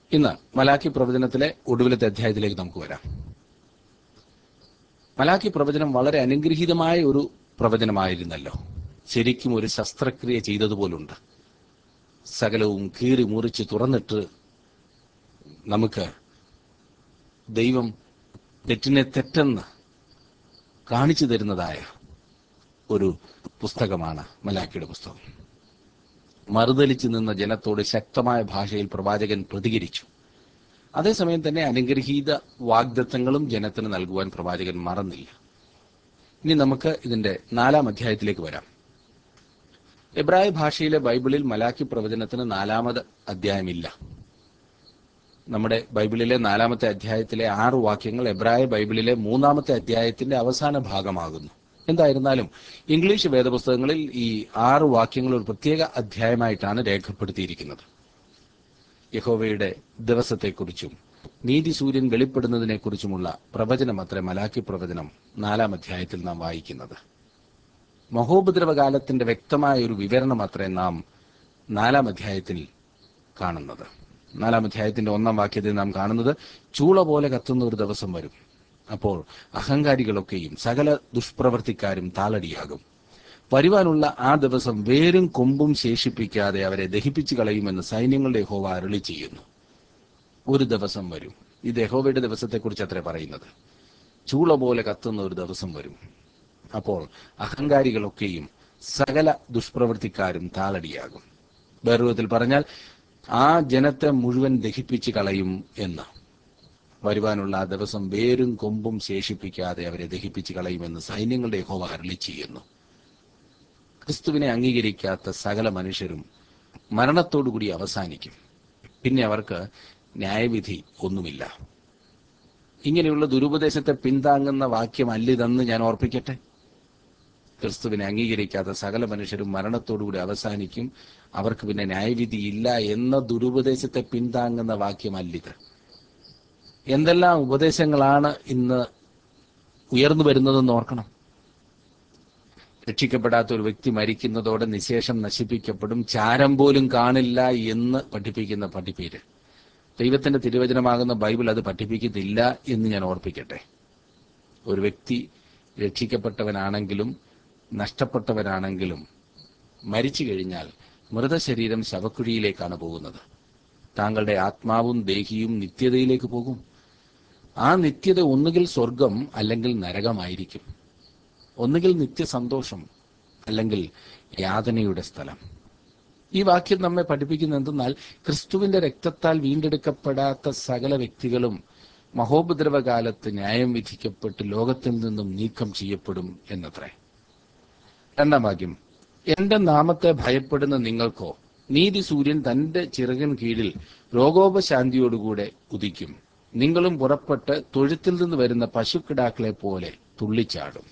ഇന്ന് മലാക്കി പ്രവചനത്തിലെ ഒടുവിലത്തെ അധ്യായത്തിലേക്ക് നമുക്ക് വരാം മലാക്കി പ്രവചനം വളരെ അനുഗ്രഹീതമായ ഒരു പ്രവചനമായിരുന്നല്ലോ ശരിക്കും ഒരു ശസ്ത്രക്രിയ ചെയ്തതുപോലുണ്ട് സകലവും കീറി മുറിച്ച് തുറന്നിട്ട് നമുക്ക് ദൈവം തെറ്റിനെ തെറ്റെന്ന് കാണിച്ചു തരുന്നതായ ഒരു പുസ്തകമാണ് മലാക്കിയുടെ പുസ്തകം മറുതലിച്ചു നിന്ന ജനത്തോട് ശക്തമായ ഭാഷയിൽ പ്രവാചകൻ പ്രതികരിച്ചു അതേസമയം തന്നെ അനുഗ്രഹീത വാഗ്ദത്തങ്ങളും ജനത്തിന് നൽകുവാൻ പ്രവാചകൻ മറന്നില്ല ഇനി നമുക്ക് ഇതിന്റെ നാലാം അധ്യായത്തിലേക്ക് വരാം എബ്രായ ഭാഷയിലെ ബൈബിളിൽ മലാക്കി പ്രവചനത്തിന് നാലാമത് അധ്യായമില്ല നമ്മുടെ ബൈബിളിലെ നാലാമത്തെ അധ്യായത്തിലെ ആറ് വാക്യങ്ങൾ എബ്രായ ബൈബിളിലെ മൂന്നാമത്തെ അധ്യായത്തിന്റെ അവസാന ഭാഗമാകുന്നു എന്തായിരുന്നാലും ഇംഗ്ലീഷ് വേദപുസ്തകങ്ങളിൽ ഈ ആറ് വാക്യങ്ങൾ ഒരു പ്രത്യേക അധ്യായമായിട്ടാണ് രേഖപ്പെടുത്തിയിരിക്കുന്നത് യഹോവയുടെ ദിവസത്തെക്കുറിച്ചും നീതി സൂര്യൻ വെളിപ്പെടുന്നതിനെക്കുറിച്ചുമുള്ള പ്രവചനം അത്ര മലാക്കി പ്രവചനം നാലാം അധ്യായത്തിൽ നാം വായിക്കുന്നത് മഹോപദ്രവകാലത്തിന്റെ വ്യക്തമായ ഒരു വിവരണം അത്രേ നാം നാലാം അധ്യായത്തിൽ കാണുന്നത് നാലാം അധ്യായത്തിന്റെ ഒന്നാം വാക്യത്തിൽ നാം കാണുന്നത് ചൂള പോലെ കത്തുന്ന ഒരു ദിവസം വരും അപ്പോൾ അഹങ്കാരികളൊക്കെയും സകല ദുഷ്പ്രവർത്തിക്കാരും താളടിയാകും വരുവാനുള്ള ആ ദിവസം വേരും കൊമ്പും ശേഷിപ്പിക്കാതെ അവരെ ദഹിപ്പിച്ചു കളയുമെന്ന് സൈന്യങ്ങളുടെ യഹോവ അരുളി ചെയ്യുന്നു ഒരു ദിവസം വരും ഇത് യഹോവയുടെ ദിവസത്തെക്കുറിച്ച് അത്രേ പറയുന്നത് ചൂള പോലെ കത്തുന്ന ഒരു ദിവസം വരും അപ്പോൾ അഹങ്കാരികളൊക്കെയും സകല ദുഷ്പ്രവൃത്തിക്കാരും താളടിയാകും വേറൊരുവിധത്തിൽ പറഞ്ഞാൽ ആ ജനത്തെ മുഴുവൻ ദഹിപ്പിച്ച് കളയും എന്ന് വരുവാനുള്ള ആ ദിവസം വേരും കൊമ്പും ശേഷിപ്പിക്കാതെ അവരെ ദഹിപ്പിച്ച് കളയുമെന്ന് സൈന്യങ്ങളുടെ യഹോവ അരളി ചെയ്യുന്നു ക്രിസ്തുവിനെ അംഗീകരിക്കാത്ത സകല മനുഷ്യരും മരണത്തോടുകൂടി അവസാനിക്കും പിന്നെ അവർക്ക് ന്യായവിധി ഒന്നുമില്ല ഇങ്ങനെയുള്ള ദുരുപദേശത്തെ പിന്താങ്ങുന്ന വാക്യമല്ലിതെന്ന് ഞാൻ ഓർപ്പിക്കട്ടെ ക്രിസ്തുവിനെ അംഗീകരിക്കാത്ത സകല മനുഷ്യരും മരണത്തോടുകൂടി അവസാനിക്കും അവർക്ക് പിന്നെ ന്യായവിധി ഇല്ല എന്ന ദുരുപദേശത്തെ പിന്താങ്ങുന്ന വാക്യമല്ലിത് എന്തെല്ലാം ഉപദേശങ്ങളാണ് ഇന്ന് ഉയർന്നു വരുന്നതെന്ന് ഓർക്കണം രക്ഷിക്കപ്പെടാത്ത ഒരു വ്യക്തി മരിക്കുന്നതോടെ നിശേഷം നശിപ്പിക്കപ്പെടും ചാരം പോലും കാണില്ല എന്ന് പഠിപ്പിക്കുന്ന പഠിപ്പീര് ദൈവത്തിന്റെ തിരുവചനമാകുന്ന ബൈബിൾ അത് പഠിപ്പിക്കുന്നില്ല എന്ന് ഞാൻ ഓർപ്പിക്കട്ടെ ഒരു വ്യക്തി രക്ഷിക്കപ്പെട്ടവനാണെങ്കിലും നഷ്ടപ്പെട്ടവനാണെങ്കിലും മരിച്ചു കഴിഞ്ഞാൽ മൃതശരീരം ശവക്കുഴിയിലേക്കാണ് പോകുന്നത് താങ്കളുടെ ആത്മാവും ദേഹിയും നിത്യതയിലേക്ക് പോകും ആ നിത്യത ഒന്നുകിൽ സ്വർഗം അല്ലെങ്കിൽ നരകമായിരിക്കും ഒന്നുകിൽ നിത്യസന്തോഷം അല്ലെങ്കിൽ യാതനയുടെ സ്ഥലം ഈ വാക്യം നമ്മെ പഠിപ്പിക്കുന്ന എന്തെന്നാൽ ക്രിസ്തുവിന്റെ രക്തത്താൽ വീണ്ടെടുക്കപ്പെടാത്ത സകല വ്യക്തികളും മഹോപദ്രവകാലത്ത് ന്യായം വിധിക്കപ്പെട്ട് ലോകത്തിൽ നിന്നും നീക്കം ചെയ്യപ്പെടും എന്നത്രേ രണ്ടാം വാക്യം എന്റെ നാമത്തെ ഭയപ്പെടുന്ന നിങ്ങൾക്കോ നീതി സൂര്യൻ തന്റെ ചിറകിൻ കീഴിൽ രോഗോപശാന്തിയോടുകൂടെ ഉദിക്കും നിങ്ങളും പുറപ്പെട്ട് തൊഴുത്തിൽ നിന്ന് വരുന്ന പശുക്കിടാക്കളെ പോലെ തുള്ളിച്ചാടും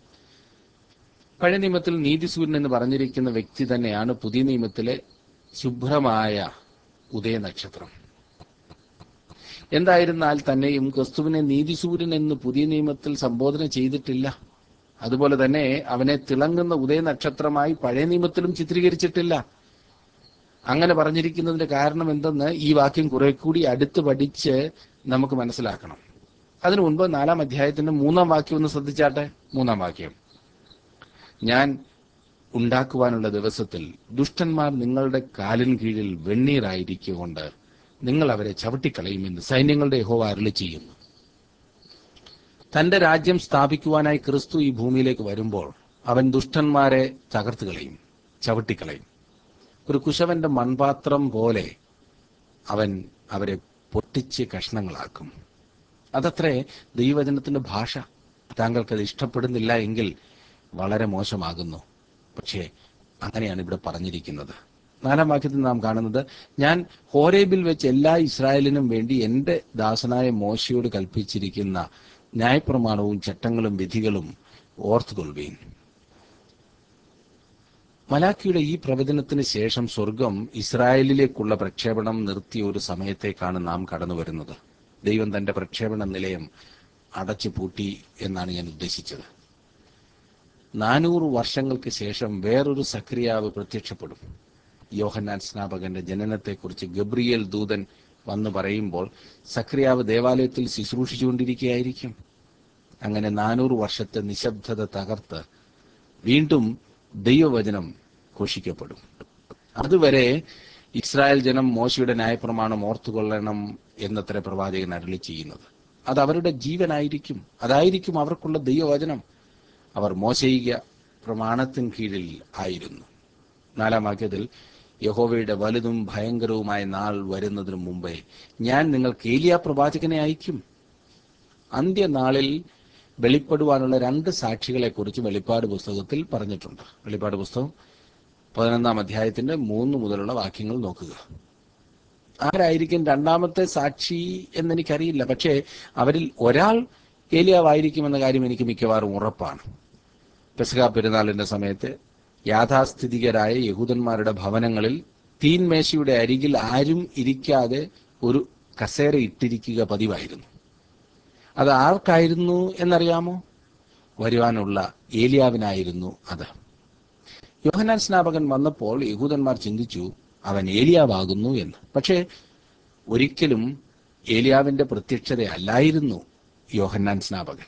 പഴയ നിയമത്തിൽ നീതിസൂര്യൻ എന്ന് പറഞ്ഞിരിക്കുന്ന വ്യക്തി തന്നെയാണ് പുതിയ നിയമത്തിലെ ശുഭ്രമായ ഉദയനക്ഷത്രം എന്തായിരുന്നാൽ തന്നെയും ക്രിസ്തുവിനെ നീതിസൂര്യൻ എന്ന് പുതിയ നിയമത്തിൽ സംബോധന ചെയ്തിട്ടില്ല അതുപോലെ തന്നെ അവനെ തിളങ്ങുന്ന ഉദയനക്ഷത്രമായി പഴയ നിയമത്തിലും ചിത്രീകരിച്ചിട്ടില്ല അങ്ങനെ പറഞ്ഞിരിക്കുന്നതിന്റെ കാരണം എന്തെന്ന് ഈ വാക്യം കുറെ കൂടി അടുത്ത് പഠിച്ച് നമുക്ക് മനസ്സിലാക്കണം അതിനു മുൻപ് നാലാം അധ്യായത്തിന്റെ മൂന്നാം വാക്യം ഒന്ന് ശ്രദ്ധിച്ചാട്ടെ മൂന്നാം വാക്യം ഞാൻ ഉണ്ടാക്കുവാനുള്ള ദിവസത്തിൽ ദുഷ്ടന്മാർ നിങ്ങളുടെ കാലിൻ കീഴിൽ വെണ്ണീറായിരിക്കൊണ്ട് നിങ്ങൾ അവരെ ചവിട്ടിക്കളയുമെന്ന് സൈന്യങ്ങളുടെ യഹോവ അരുളി ചെയ്യുന്നു തന്റെ രാജ്യം സ്ഥാപിക്കുവാനായി ക്രിസ്തു ഈ ഭൂമിയിലേക്ക് വരുമ്പോൾ അവൻ ദുഷ്ടന്മാരെ തകർത്ത് കളയും ചവിട്ടിക്കളയും ഒരു കുശവന്റെ മൺപാത്രം പോലെ അവൻ അവരെ പൊട്ടിച്ച് കഷ്ണങ്ങളാക്കും അതത്രേ ദൈവവചനത്തിന്റെ ഭാഷ താങ്കൾക്കത് ഇഷ്ടപ്പെടുന്നില്ല എങ്കിൽ വളരെ മോശമാകുന്നു പക്ഷേ അങ്ങനെയാണ് ഇവിടെ പറഞ്ഞിരിക്കുന്നത് നാലാം വാക്യത്തിൽ നാം കാണുന്നത് ഞാൻ ഹോരേബിൽ വെച്ച് എല്ലാ ഇസ്രായേലിനും വേണ്ടി എന്റെ ദാസനായ മോശയോട് കൽപ്പിച്ചിരിക്കുന്ന ന്യായപ്രമാണവും ചട്ടങ്ങളും വിധികളും ഓർത്തുകൊള്ളുവീൻ മലാക്കിയുടെ ഈ പ്രവചനത്തിന് ശേഷം സ്വർഗം ഇസ്രായേലിലേക്കുള്ള പ്രക്ഷേപണം നിർത്തിയ ഒരു സമയത്തേക്കാണ് നാം കടന്നു വരുന്നത് ദൈവം തന്റെ പ്രക്ഷേപണ നിലയം അടച്ചു പൂട്ടി എന്നാണ് ഞാൻ ഉദ്ദേശിച്ചത് നാനൂറ് വർഷങ്ങൾക്ക് ശേഷം വേറൊരു സക്രിയാവ് പ്രത്യക്ഷപ്പെടും യോഹന്നാൻ സ്നാപകന്റെ ജനനത്തെക്കുറിച്ച് ഗബ്രിയേൽ ദൂതൻ വന്ന് പറയുമ്പോൾ സക്രിയാവ് ദേവാലയത്തിൽ ശുശ്രൂഷിച്ചുകൊണ്ടിരിക്കുകയായിരിക്കും അങ്ങനെ നാനൂറ് വർഷത്തെ നിശബ്ദത തകർത്ത് വീണ്ടും ദൈവവചനം ഘോഷിക്കപ്പെടും അതുവരെ ഇസ്രായേൽ ജനം മോശയുടെ ന്യായപ്രമാണം ഓർത്തുകൊള്ളണം എന്നത്ര പ്രവാചകൻ അരളി ചെയ്യുന്നത് അത് അവരുടെ ജീവനായിരിക്കും അതായിരിക്കും അവർക്കുള്ള ദൈവവചനം അവർ മോശയിക പ്രമാണത്തിന് കീഴിൽ ആയിരുന്നു നാലാം വാക്യത്തിൽ യഹോവയുടെ വലുതും ഭയങ്കരവുമായ നാൾ വരുന്നതിന് മുമ്പേ ഞാൻ നിങ്ങൾക്ക് ഏലിയ പ്രവാചകനെ അയക്കും അന്ത്യനാളിൽ വെളിപ്പെടുവാനുള്ള രണ്ട് സാക്ഷികളെ കുറിച്ച് വെളിപ്പാട് പുസ്തകത്തിൽ പറഞ്ഞിട്ടുണ്ട് വെളിപ്പാട് പുസ്തകം പതിനൊന്നാം അധ്യായത്തിന്റെ മൂന്ന് മുതലുള്ള വാക്യങ്ങൾ നോക്കുക ആരായിരിക്കും രണ്ടാമത്തെ സാക്ഷി എന്നെനിക്കറിയില്ല പക്ഷേ അവരിൽ ഒരാൾ ഏലിയാവായിരിക്കുമെന്ന കാര്യം എനിക്ക് മിക്കവാറും ഉറപ്പാണ് പെസക പെരുന്നാളിന്റെ സമയത്ത് യാഥാസ്ഥിതികരായ യഹൂദന്മാരുടെ ഭവനങ്ങളിൽ തീൻമേശയുടെ അരികിൽ ആരും ഇരിക്കാതെ ഒരു കസേര ഇട്ടിരിക്കുക പതിവായിരുന്നു അത് ആർക്കായിരുന്നു എന്നറിയാമോ വരുവാനുള്ള ഏലിയാവിനായിരുന്നു അത് യോഹനാൻ സ്നാപകൻ വന്നപ്പോൾ യഹൂദന്മാർ ചിന്തിച്ചു അവൻ ഏലിയാവാകുന്നു എന്ന് പക്ഷേ ഒരിക്കലും ഏലിയാവിന്റെ പ്രത്യക്ഷതയല്ലായിരുന്നു യോഹന്നാൻ സ്നാപകൻ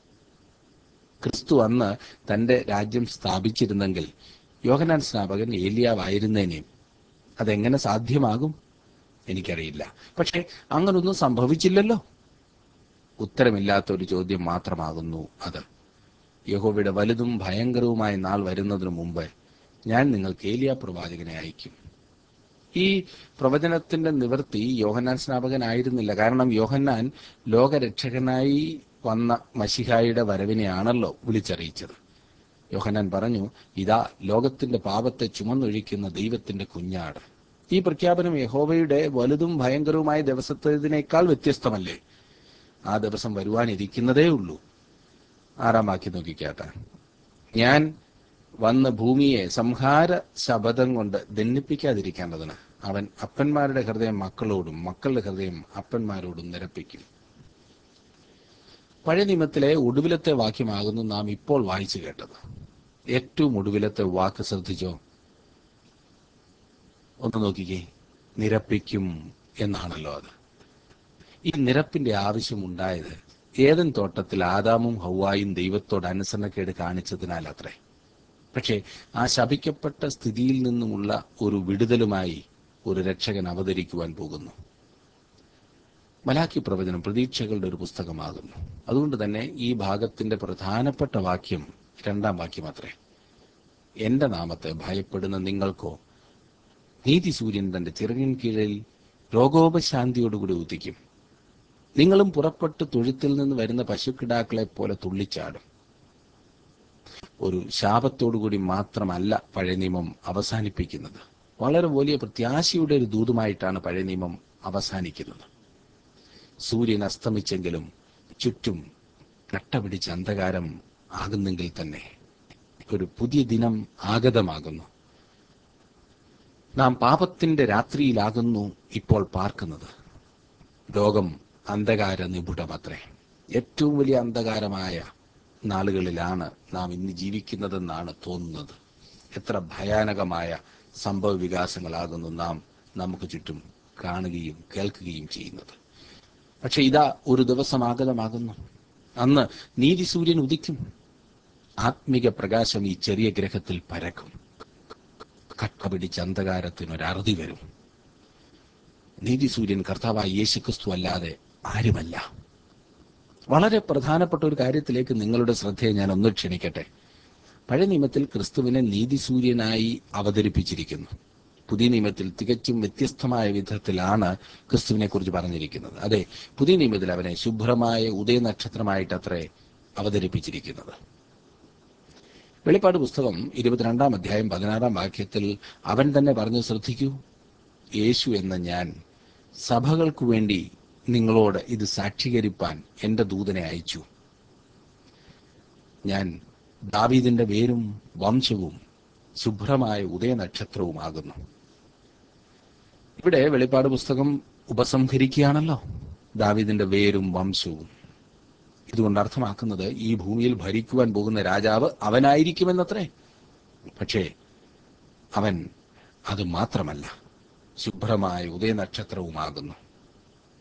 ക്രിസ്തു അന്ന് തന്റെ രാജ്യം സ്ഥാപിച്ചിരുന്നെങ്കിൽ യോഹനാൻ സ്നാപകൻ ഏലിയാവായിരുന്നേനെയും അതെങ്ങനെ സാധ്യമാകും എനിക്കറിയില്ല പക്ഷെ അങ്ങനൊന്നും സംഭവിച്ചില്ലല്ലോ ഉത്തരമില്ലാത്ത ഒരു ചോദ്യം മാത്രമാകുന്നു അത് യഹോവയുടെ വലുതും ഭയങ്കരവുമായ നാൾ വരുന്നതിനു മുമ്പ് ഞാൻ നിങ്ങൾക്ക് ഏലിയ പ്രവാചകനെ അയക്കും ഈ പ്രവചനത്തിന്റെ നിവൃത്തി യോഹന്നാൻ സ്നാപകനായിരുന്നില്ല കാരണം യോഹന്നാൻ ലോകരക്ഷകനായി വന്ന മഷിഹായുടെ വരവിനെയാണല്ലോ വിളിച്ചറിയിച്ചത് യോഹന്നാൻ പറഞ്ഞു ഇതാ ലോകത്തിന്റെ പാപത്തെ ചുമന്നൊഴിക്കുന്ന ദൈവത്തിന്റെ കുഞ്ഞാട് ഈ പ്രഖ്യാപനം യഹോവയുടെ വലുതും ഭയങ്കരവുമായ ദിവസത്തേതിനേക്കാൾ വ്യത്യസ്തമല്ലേ ആ ദിവസം വരുവാനിരിക്കുന്നതേ ഉള്ളൂ ആറാം വാക്യം നോക്കിക്കാട്ടെ ഞാൻ വന്ന് ഭൂമിയെ സംഹാര ശബദം കൊണ്ട് ദണ്ഡിപ്പിക്കാതിരിക്കേണ്ടതിന് അവൻ അപ്പന്മാരുടെ ഹൃദയം മക്കളോടും മക്കളുടെ ഹൃദയം അപ്പന്മാരോടും നിരപ്പിക്കും പഴയ നിയമത്തിലെ ഒടുവിലത്തെ വാക്യമാകുന്നു നാം ഇപ്പോൾ വായിച്ചു കേട്ടത് ഏറ്റവും ഒടുവിലത്തെ വാക്ക് ശ്രദ്ധിച്ചോ ഒന്ന് നോക്കിക്കേ നിരപ്പിക്കും എന്നാണല്ലോ അത് ഈ നിരപ്പിന്റെ ആവശ്യമുണ്ടായത് ഏതൻ തോട്ടത്തിൽ ആദാമും ഹൗവായും ദൈവത്തോട് അനുസരണക്കേട് കാണിച്ചതിനാൽ അത്രേ പക്ഷേ ആ ശപിക്കപ്പെട്ട സ്ഥിതിയിൽ നിന്നുമുള്ള ഒരു വിടുതലുമായി ഒരു രക്ഷകൻ അവതരിക്കുവാൻ പോകുന്നു മലാക്കി പ്രവചനം പ്രതീക്ഷകളുടെ ഒരു പുസ്തകമാകുന്നു അതുകൊണ്ട് തന്നെ ഈ ഭാഗത്തിന്റെ പ്രധാനപ്പെട്ട വാക്യം രണ്ടാം വാക്യം അത്രേ എന്റെ നാമത്തെ ഭയപ്പെടുന്ന നിങ്ങൾക്കോ നീതി സൂര്യൻ തന്റെ ചിറകിൻ കീഴിൽ രോഗോപശാന്തിയോടുകൂടി ഉദിക്കും നിങ്ങളും പുറപ്പെട്ട് തൊഴുത്തിൽ നിന്ന് വരുന്ന പശുക്കിടാക്കളെ പോലെ തുള്ളിച്ചാടും ഒരു ശാപത്തോടുകൂടി മാത്രമല്ല പഴയ നിയമം അവസാനിപ്പിക്കുന്നത് വളരെ വലിയ പ്രത്യാശയുടെ ഒരു ദൂതുമായിട്ടാണ് പഴയ നിയമം അവസാനിക്കുന്നത് സൂര്യൻ അസ്തമിച്ചെങ്കിലും ചുറ്റും കട്ടപിടിച്ച അന്ധകാരം ആകുന്നെങ്കിൽ തന്നെ ഒരു പുതിയ ദിനം ആഗതമാകുന്നു നാം പാപത്തിന്റെ രാത്രിയിലാകുന്നു ഇപ്പോൾ പാർക്കുന്നത് ലോകം അന്ധകാര നിപുടമത്രേ ഏറ്റവും വലിയ അന്ധകാരമായ നാളുകളിലാണ് നാം ഇന്ന് ജീവിക്കുന്നതെന്നാണ് തോന്നുന്നത് എത്ര ഭയാനകമായ സംഭവ വികാസങ്ങളാകുന്നു നാം നമുക്ക് ചുറ്റും കാണുകയും കേൾക്കുകയും ചെയ്യുന്നത് പക്ഷെ ഇതാ ഒരു ദിവസം ആഗതമാകുന്നു അന്ന് നീതി സൂര്യൻ ഉദിക്കും ആത്മിക പ്രകാശം ഈ ചെറിയ ഗ്രഹത്തിൽ പരക്കും കട്ട പിടിച്ച അന്ധകാരത്തിന് ഒരു അറുതി വരും നീതി സൂര്യൻ കർത്താവായ യേശുക്രിസ്തു അല്ലാതെ ആരുമല്ല വളരെ പ്രധാനപ്പെട്ട ഒരു കാര്യത്തിലേക്ക് നിങ്ങളുടെ ശ്രദ്ധയെ ഞാൻ ഒന്ന് ക്ഷണിക്കട്ടെ പഴയ നിയമത്തിൽ ക്രിസ്തുവിനെ നീതി സൂര്യനായി അവതരിപ്പിച്ചിരിക്കുന്നു പുതിയ നിയമത്തിൽ തികച്ചും വ്യത്യസ്തമായ വിധത്തിലാണ് ക്രിസ്തുവിനെ കുറിച്ച് പറഞ്ഞിരിക്കുന്നത് അതെ പുതിയ നിയമത്തിൽ അവനെ ശുഭ്രമായ ഉദയനക്ഷത്രമായിട്ട് അത്രേ അവതരിപ്പിച്ചിരിക്കുന്നത് വെളിപ്പാട് പുസ്തകം ഇരുപത്തിരണ്ടാം അധ്യായം പതിനാറാം വാക്യത്തിൽ അവൻ തന്നെ പറഞ്ഞു ശ്രദ്ധിക്കൂ യേശു എന്ന ഞാൻ സഭകൾക്കു വേണ്ടി നിങ്ങളോട് ഇത് സാക്ഷീകരിപ്പാൻ എന്റെ ദൂതനെ അയച്ചു ഞാൻ ദാവീദിന്റെ വേരും വംശവും ശുഭ്രമായ ഉദയനക്ഷത്രവുമാകുന്നു ഇവിടെ വെളിപ്പാട് പുസ്തകം ഉപസംഹരിക്കുകയാണല്ലോ ദാവീദിന്റെ വേരും വംശവും ഇതുകൊണ്ട് അർത്ഥമാക്കുന്നത് ഈ ഭൂമിയിൽ ഭരിക്കുവാൻ പോകുന്ന രാജാവ് അവനായിരിക്കുമെന്നത്രേ പക്ഷേ അവൻ അത് മാത്രമല്ല ശുഭ്രമായ ഉദയനക്ഷത്രവുമാകുന്നു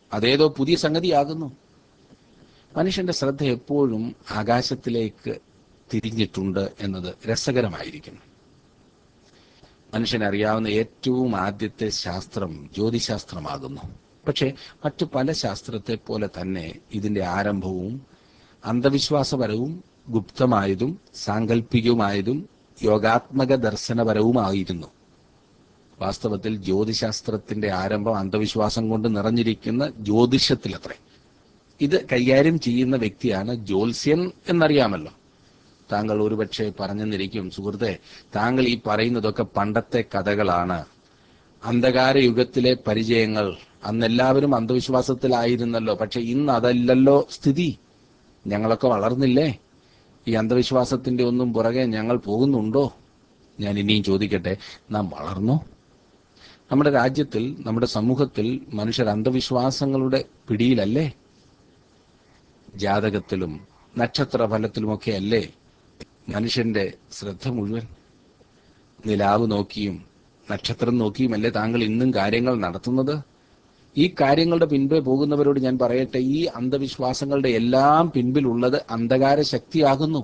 അതേതോ പുതിയ സംഗതിയാകുന്നു മനുഷ്യന്റെ ശ്രദ്ധ എപ്പോഴും ആകാശത്തിലേക്ക് തിരിഞ്ഞിട്ടുണ്ട് എന്നത് രസകരമായിരിക്കുന്നു മനുഷ്യനറിയാവുന്ന ഏറ്റവും ആദ്യത്തെ ശാസ്ത്രം ജ്യോതിശാസ്ത്രമാകുന്നു പക്ഷേ മറ്റു പല ശാസ്ത്രത്തെ പോലെ തന്നെ ഇതിന്റെ ആരംഭവും അന്ധവിശ്വാസപരവും ഗുപ്തമായതും സാങ്കല്പികവുമായതും യോഗാത്മക ദർശനപരവുമായിരുന്നു വാസ്തവത്തിൽ ജ്യോതിശാസ്ത്രത്തിന്റെ ആരംഭം അന്ധവിശ്വാസം കൊണ്ട് നിറഞ്ഞിരിക്കുന്ന ജ്യോതിഷത്തിലത്രേ ഇത് കൈകാര്യം ചെയ്യുന്ന വ്യക്തിയാണ് ജ്യോത്സ്യൻ എന്നറിയാമല്ലോ താങ്കൾ ഒരുപക്ഷെ പറഞ്ഞെന്നിരിക്കും സുഹൃത്തെ താങ്കൾ ഈ പറയുന്നതൊക്കെ പണ്ടത്തെ കഥകളാണ് അന്ധകാര യുഗത്തിലെ പരിചയങ്ങൾ അന്ന് എല്ലാവരും അന്ധവിശ്വാസത്തിലായിരുന്നല്ലോ പക്ഷെ ഇന്ന് അതല്ലല്ലോ സ്ഥിതി ഞങ്ങളൊക്കെ വളർന്നില്ലേ ഈ അന്ധവിശ്വാസത്തിന്റെ ഒന്നും പുറകെ ഞങ്ങൾ പോകുന്നുണ്ടോ ഞാൻ ഇനിയും ചോദിക്കട്ടെ നാം വളർന്നോ നമ്മുടെ രാജ്യത്തിൽ നമ്മുടെ സമൂഹത്തിൽ മനുഷ്യർ അന്ധവിശ്വാസങ്ങളുടെ പിടിയിലല്ലേ ജാതകത്തിലും നക്ഷത്ര ഫലത്തിലുമൊക്കെ അല്ലേ മനുഷ്യന്റെ ശ്രദ്ധ മുഴുവൻ നിലാവ് നോക്കിയും നക്ഷത്രം നോക്കിയുമല്ലേ താങ്കൾ ഇന്നും കാര്യങ്ങൾ നടത്തുന്നത് ഈ കാര്യങ്ങളുടെ പിൻപേ പോകുന്നവരോട് ഞാൻ പറയട്ടെ ഈ അന്ധവിശ്വാസങ്ങളുടെ എല്ലാം പിൻപിലുള്ളത് അന്ധകാര ശക്തിയാകുന്നു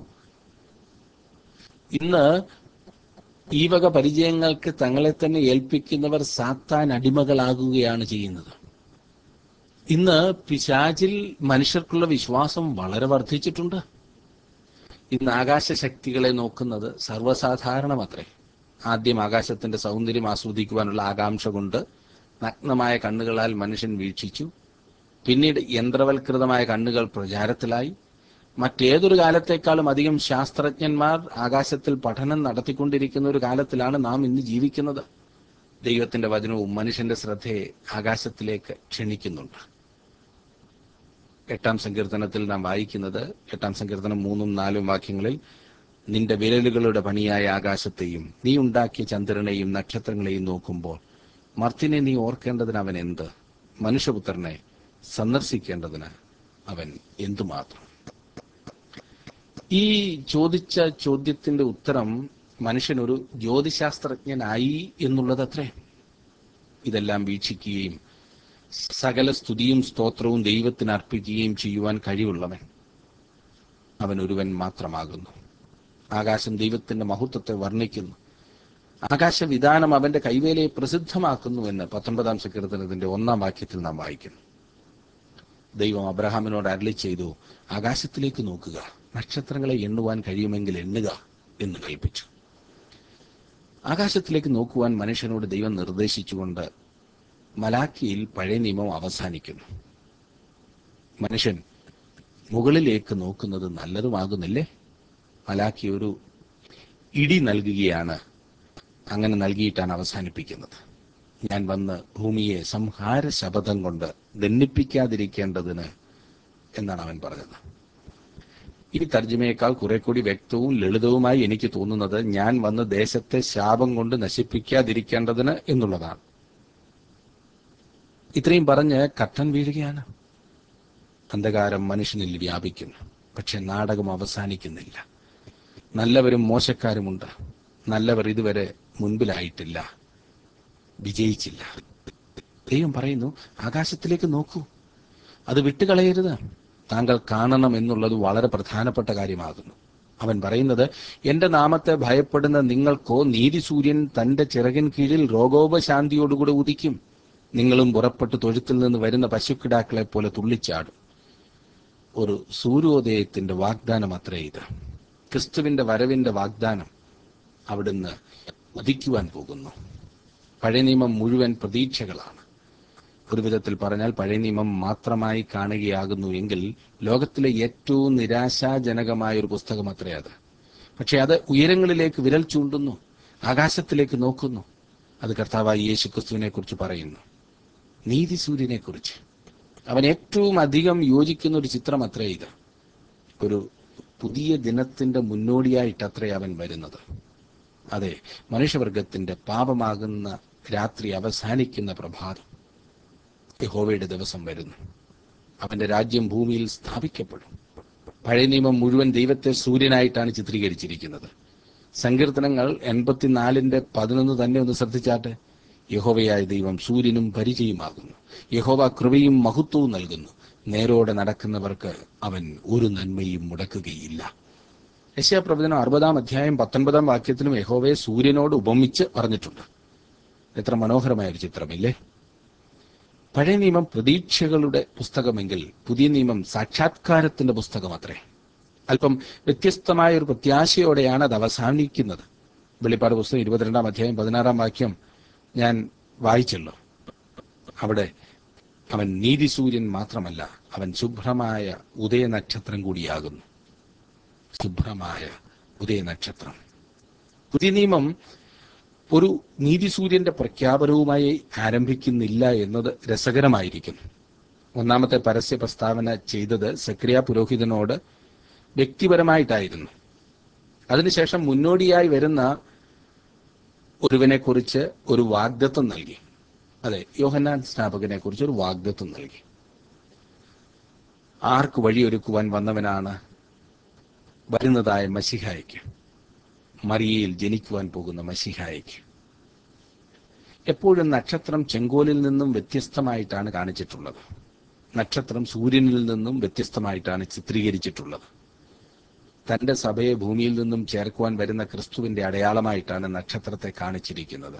ഇന്ന് ഈ വക പരിചയങ്ങൾക്ക് തങ്ങളെ തന്നെ ഏൽപ്പിക്കുന്നവർ സാത്താൻ അടിമകളാകുകയാണ് ചെയ്യുന്നത് ഇന്ന് പിശാചിൽ മനുഷ്യർക്കുള്ള വിശ്വാസം വളരെ വർദ്ധിച്ചിട്ടുണ്ട് ഇന്ന് ആകാശ ശക്തികളെ നോക്കുന്നത് സർവ്വസാധാരണമത്രേ ആദ്യം ആകാശത്തിന്റെ സൗന്ദര്യം ആസ്വദിക്കുവാനുള്ള ആകാംക്ഷ കൊണ്ട് നഗ്നമായ കണ്ണുകളാൽ മനുഷ്യൻ വീക്ഷിച്ചു പിന്നീട് യന്ത്രവൽകൃതമായ കണ്ണുകൾ പ്രചാരത്തിലായി മറ്റേതൊരു കാലത്തേക്കാളും അധികം ശാസ്ത്രജ്ഞന്മാർ ആകാശത്തിൽ പഠനം നടത്തിക്കൊണ്ടിരിക്കുന്ന ഒരു കാലത്തിലാണ് നാം ഇന്ന് ജീവിക്കുന്നത് ദൈവത്തിന്റെ വചനവും മനുഷ്യന്റെ ശ്രദ്ധയെ ആകാശത്തിലേക്ക് ക്ഷണിക്കുന്നുണ്ട് എട്ടാം സങ്കീർത്തനത്തിൽ നാം വായിക്കുന്നത് എട്ടാം സങ്കീർത്തനം മൂന്നും നാലും വാക്യങ്ങളിൽ നിന്റെ വിരലുകളുടെ പണിയായ ആകാശത്തെയും നീ ഉണ്ടാക്കിയ ചന്ദ്രനെയും നക്ഷത്രങ്ങളെയും നോക്കുമ്പോൾ മർത്തിനെ നീ ഓർക്കേണ്ടതിന് അവൻ എന്ത് മനുഷ്യപുത്രനെ സന്ദർശിക്കേണ്ടതിന് അവൻ എന്തുമാത്രം ഈ ചോദിച്ച ചോദ്യത്തിന്റെ ഉത്തരം മനുഷ്യൻ ഒരു ജ്യോതിശാസ്ത്രജ്ഞനായി എന്നുള്ളതത്രേ ഇതെല്ലാം വീക്ഷിക്കുകയും സകല സ്തുതിയും സ്തോത്രവും ദൈവത്തിന് അർപ്പിക്കുകയും ചെയ്യുവാൻ കഴിവുള്ളവൻ അവൻ ഒരുവൻ മാത്രമാകുന്നു ആകാശം ദൈവത്തിന്റെ മഹത്വത്തെ വർണ്ണിക്കുന്നു ആകാശവിധാനം അവന്റെ കൈവേലയെ പ്രസിദ്ധമാക്കുന്നു എന്ന് പത്തൊன்பതാം സങ്കീർത്തനത്തിന്റെ ഒന്നാം വാക്യത്തിൽ നാം വായിക്കുന്നു ദൈവം അബ്രഹാമിനോട് അരളി ചെയ്തു ആകാശത്തിലേക്ക് നോക്കുക നക്ഷത്രങ്ങളെ എണ്ണുവാൻ കഴിയുമെങ്കിൽ എണ്ണുക എന്ന് കൽപ്പിച്ചു ആകാശത്തിലേക്ക് നോക്കുവാൻ മനുഷ്യനോട് ദൈവം നിർദ്ദേശിച്ചുകൊണ്ട് മലാക്കിയിൽ പഴയ നിയമം അവസാനിക്കുന്നു മനുഷ്യൻ മുകളിലേക്ക് നോക്കുന്നത് നല്ലതുമാകുന്നില്ലേ മലാക്കി ഒരു ഇടി നൽകുകയാണ് അങ്ങനെ നൽകിയിട്ടാണ് അവസാനിപ്പിക്കുന്നത് ഞാൻ വന്ന് ഭൂമിയെ സംഹാര ശപഥം കൊണ്ട് ദണ്ഡിപ്പിക്കാതിരിക്കേണ്ടതിന് എന്നാണ് അവൻ പറഞ്ഞത് ഈ തർജ്ജമയേക്കാൾ കുറെ കൂടി വ്യക്തവും ലളിതവുമായി എനിക്ക് തോന്നുന്നത് ഞാൻ വന്ന് ദേശത്തെ ശാപം കൊണ്ട് നശിപ്പിക്കാതിരിക്കേണ്ടതിന് എന്നുള്ളതാണ് ഇത്രയും പറഞ്ഞ് കട്ടൻ വീഴുകയാണ് അന്ധകാരം മനുഷ്യനിൽ വ്യാപിക്കുന്നു പക്ഷെ നാടകം അവസാനിക്കുന്നില്ല നല്ലവരും മോശക്കാരുമുണ്ട് നല്ലവർ ഇതുവരെ മുൻപിലായിട്ടില്ല വിജയിച്ചില്ല ദൈവം പറയുന്നു ആകാശത്തിലേക്ക് നോക്കൂ അത് വിട്ടുകളയരുത് താങ്കൾ കാണണം എന്നുള്ളത് വളരെ പ്രധാനപ്പെട്ട കാര്യമാകുന്നു അവൻ പറയുന്നത് എന്റെ നാമത്തെ ഭയപ്പെടുന്ന നിങ്ങൾക്കോ നീതിസൂര്യൻ തന്റെ ചിറകിൻ കീഴിൽ രോഗോപശാന്തിയോടുകൂടെ ഉദിക്കും നിങ്ങളും പുറപ്പെട്ട് തൊഴുത്തിൽ നിന്ന് വരുന്ന പശുക്കിടാക്കളെ പോലെ തുള്ളിച്ചാടും ഒരു സൂര്യോദയത്തിന്റെ വാഗ്ദാനം അത്രേ ഇത് ക്രിസ്തുവിന്റെ വരവിന്റെ വാഗ്ദാനം അവിടുന്ന് ഉദിക്കുവാൻ പോകുന്നു പഴയ നിയമം മുഴുവൻ പ്രതീക്ഷകളാണ് ഒരു വിധത്തിൽ പറഞ്ഞാൽ പഴയ നിയമം മാത്രമായി കാണുകയാകുന്നു എങ്കിൽ ലോകത്തിലെ ഏറ്റവും നിരാശാജനകമായ ഒരു പുസ്തകം അത്രേ അത് പക്ഷെ അത് ഉയരങ്ങളിലേക്ക് വിരൽ ചൂണ്ടുന്നു ആകാശത്തിലേക്ക് നോക്കുന്നു അത് കർത്താവായി യേശു ക്രിസ്തുവിനെ കുറിച്ച് പറയുന്നു നീതിസൂര്യനെ കുറിച്ച് അവൻ ഏറ്റവും അധികം യോജിക്കുന്ന ഒരു ചിത്രം അത്രേ ഇത് ഒരു പുതിയ ദിനത്തിന്റെ മുന്നോടിയായിട്ടത്രേ അവൻ വരുന്നത് അതെ മനുഷ്യവർഗത്തിന്റെ പാപമാകുന്ന രാത്രി അവസാനിക്കുന്ന പ്രഭാതം യഹോവയുടെ ദിവസം വരുന്നു അവന്റെ രാജ്യം ഭൂമിയിൽ സ്ഥാപിക്കപ്പെടും പഴയ നിയമം മുഴുവൻ ദൈവത്തെ സൂര്യനായിട്ടാണ് ചിത്രീകരിച്ചിരിക്കുന്നത് സങ്കീർത്തനങ്ങൾ എൺപത്തിനാലിന്റെ പതിനൊന്ന് തന്നെ ഒന്ന് ശ്രദ്ധിച്ചാട്ടെ യഹോവയായ ദൈവം സൂര്യനും പരിചയമാകുന്നു യഹോവ കൃപയും മഹത്വവും നൽകുന്നു നേരോടെ നടക്കുന്നവർക്ക് അവൻ ഒരു നന്മയും മുടക്കുകയില്ല യശയാ പ്രവചനം അറുപതാം അധ്യായം പത്തൊൻപതാം വാക്യത്തിലും യഹോവയെ സൂര്യനോട് ഉപമിച്ച് പറഞ്ഞിട്ടുണ്ട് എത്ര മനോഹരമായ ഒരു ചിത്രമില്ലേ പഴയ നിയമം പ്രതീക്ഷകളുടെ പുസ്തകമെങ്കിൽ പുതിയ നിയമം സാക്ഷാത്കാരത്തിന്റെ പുസ്തകം അത്രേ അല്പം വ്യത്യസ്തമായ ഒരു പ്രത്യാശയോടെയാണ് അത് അവസാനിക്കുന്നത് വെളിപ്പാട് പുസ്തകം ഇരുപത്തിരണ്ടാം അധ്യായം പതിനാറാം വാക്യം ഞാൻ വായിച്ചല്ലോ അവിടെ അവൻ നീതിസൂര്യൻ മാത്രമല്ല അവൻ ശുഭ്രമായ ഉദയനക്ഷത്രം കൂടിയാകുന്നു ശുഭ്രമായ ഉദയനക്ഷത്രം പുതിയ നിയമം ഒരു നീതിസൂര്യന്റെ പ്രഖ്യാപനവുമായി ആരംഭിക്കുന്നില്ല എന്നത് രസകരമായിരിക്കുന്നു ഒന്നാമത്തെ പരസ്യ പ്രസ്താവന ചെയ്തത് സക്രിയ പുരോഹിതനോട് വ്യക്തിപരമായിട്ടായിരുന്നു അതിനുശേഷം മുന്നോടിയായി വരുന്ന ഒരുവനെ കുറിച്ച് ഒരു വാഗ്ദത്വം നൽകി അതെ യോഹന്നാൻ സ്നാപകനെ കുറിച്ച് ഒരു വാഗ്ദത്വം നൽകി ആർക്ക് വഴിയൊരുക്കുവാൻ വന്നവനാണ് വരുന്നതായ മസിഹായ്ക്ക് മറിയയിൽ ജനിക്കുവാൻ പോകുന്ന മസിഹായ്ക്ക് എപ്പോഴും നക്ഷത്രം ചെങ്കോലിൽ നിന്നും വ്യത്യസ്തമായിട്ടാണ് കാണിച്ചിട്ടുള്ളത് നക്ഷത്രം സൂര്യനിൽ നിന്നും വ്യത്യസ്തമായിട്ടാണ് ചിത്രീകരിച്ചിട്ടുള്ളത് തന്റെ സഭയെ ഭൂമിയിൽ നിന്നും ചേർക്കുവാൻ വരുന്ന ക്രിസ്തുവിന്റെ അടയാളമായിട്ടാണ് നക്ഷത്രത്തെ കാണിച്ചിരിക്കുന്നത്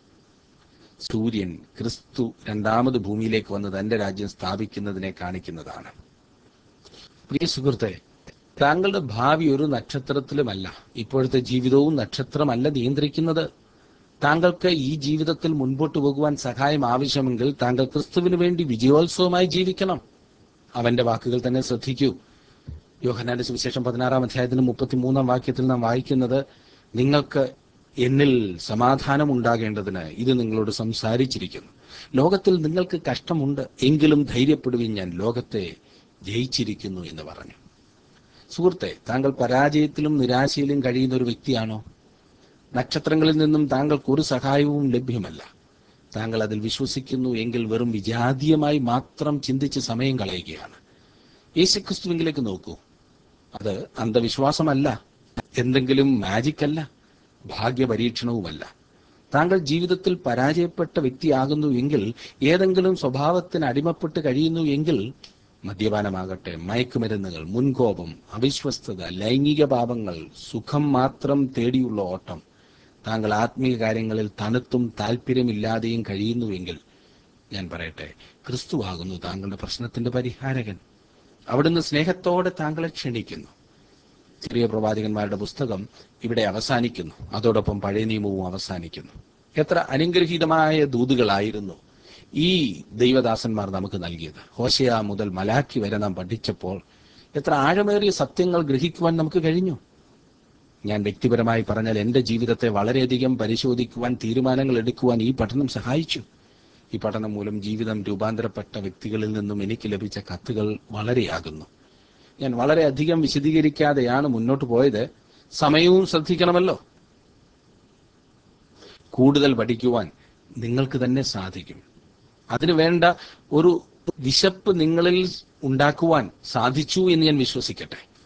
സൂര്യൻ ക്രിസ്തു രണ്ടാമത് ഭൂമിയിലേക്ക് വന്ന് തന്റെ രാജ്യം സ്ഥാപിക്കുന്നതിനെ കാണിക്കുന്നതാണ് പ്രിയ സുഹൃത്തെ താങ്കളുടെ ഭാവി ഒരു നക്ഷത്രത്തിലുമല്ല ഇപ്പോഴത്തെ ജീവിതവും നക്ഷത്രമല്ല നിയന്ത്രിക്കുന്നത് താങ്കൾക്ക് ഈ ജീവിതത്തിൽ മുൻപോട്ട് പോകുവാൻ സഹായം ആവശ്യമെങ്കിൽ താങ്കൾ ക്രിസ്തുവിന് വേണ്ടി വിജയോത്സവമായി ജീവിക്കണം അവന്റെ വാക്കുകൾ തന്നെ ശ്രദ്ധിക്കൂ യോഹനാന്റെ സുവിശേഷം പതിനാറാം അധ്യായത്തിന് മുപ്പത്തിമൂന്നാം വാക്യത്തിൽ നാം വായിക്കുന്നത് നിങ്ങൾക്ക് എന്നിൽ സമാധാനം ഉണ്ടാകേണ്ടതിന് ഇത് നിങ്ങളോട് സംസാരിച്ചിരിക്കുന്നു ലോകത്തിൽ നിങ്ങൾക്ക് കഷ്ടമുണ്ട് എങ്കിലും ധൈര്യപ്പെടുവിൻ ഞാൻ ലോകത്തെ ജയിച്ചിരിക്കുന്നു എന്ന് പറഞ്ഞു സുഹൃത്തെ താങ്കൾ പരാജയത്തിലും നിരാശയിലും കഴിയുന്ന ഒരു വ്യക്തിയാണോ നക്ഷത്രങ്ങളിൽ നിന്നും താങ്കൾക്ക് ഒരു സഹായവും ലഭ്യമല്ല താങ്കൾ അതിൽ വിശ്വസിക്കുന്നു എങ്കിൽ വെറും വിജാതീയമായി മാത്രം ചിന്തിച്ച് സമയം കളയുകയാണ് യേശുക്രിസ്തുവിലേക്ക് നോക്കൂ അത് അന്ധവിശ്വാസമല്ല എന്തെങ്കിലും മാജിക് അല്ല ഭാഗ്യപരീക്ഷണവുമല്ല താങ്കൾ ജീവിതത്തിൽ പരാജയപ്പെട്ട വ്യക്തിയാകുന്നു എങ്കിൽ ഏതെങ്കിലും സ്വഭാവത്തിന് അടിമപ്പെട്ട് കഴിയുന്നു എങ്കിൽ മദ്യപാനമാകട്ടെ മയക്കുമരുന്നുകൾ മുൻകോപം അവിശ്വസ്തത ലൈംഗിക പാപങ്ങൾ സുഖം മാത്രം തേടിയുള്ള ഓട്ടം താങ്കൾ ആത്മീയ കാര്യങ്ങളിൽ തണുത്തും താല്പര്യമില്ലാതെയും കഴിയുന്നുവെങ്കിൽ ഞാൻ പറയട്ടെ ക്രിസ്തുവാകുന്നു താങ്കളുടെ പ്രശ്നത്തിന്റെ പരിഹാരകൻ അവിടുന്ന് സ്നേഹത്തോടെ താങ്കളെ ക്ഷണിക്കുന്നു ചെറിയ പ്രവാചകന്മാരുടെ പുസ്തകം ഇവിടെ അവസാനിക്കുന്നു അതോടൊപ്പം പഴയ നിയമവും അവസാനിക്കുന്നു എത്ര അനുഗ്രഹീതമായ ദൂതുകളായിരുന്നു ഈ ദൈവദാസന്മാർ നമുക്ക് നൽകിയത് ഹോശയ മുതൽ മലാക്കി വരെ നാം പഠിച്ചപ്പോൾ എത്ര ആഴമേറിയ സത്യങ്ങൾ ഗ്രഹിക്കുവാൻ നമുക്ക് കഴിഞ്ഞു ഞാൻ വ്യക്തിപരമായി പറഞ്ഞാൽ എൻ്റെ ജീവിതത്തെ വളരെയധികം പരിശോധിക്കുവാൻ തീരുമാനങ്ങൾ എടുക്കുവാൻ ഈ പഠനം സഹായിച്ചു ഈ പഠനം മൂലം ജീവിതം രൂപാന്തരപ്പെട്ട വ്യക്തികളിൽ നിന്നും എനിക്ക് ലഭിച്ച കത്തുകൾ വളരെയാകുന്നു ഞാൻ വളരെയധികം വിശദീകരിക്കാതെയാണ് മുന്നോട്ട് പോയത് സമയവും ശ്രദ്ധിക്കണമല്ലോ കൂടുതൽ പഠിക്കുവാൻ നിങ്ങൾക്ക് തന്നെ സാധിക്കും അതിനു വേണ്ട ഒരു വിശപ്പ് നിങ്ങളിൽ ഉണ്ടാക്കുവാൻ സാധിച്ചു എന്ന് ഞാൻ വിശ്വസിക്കട്ടെ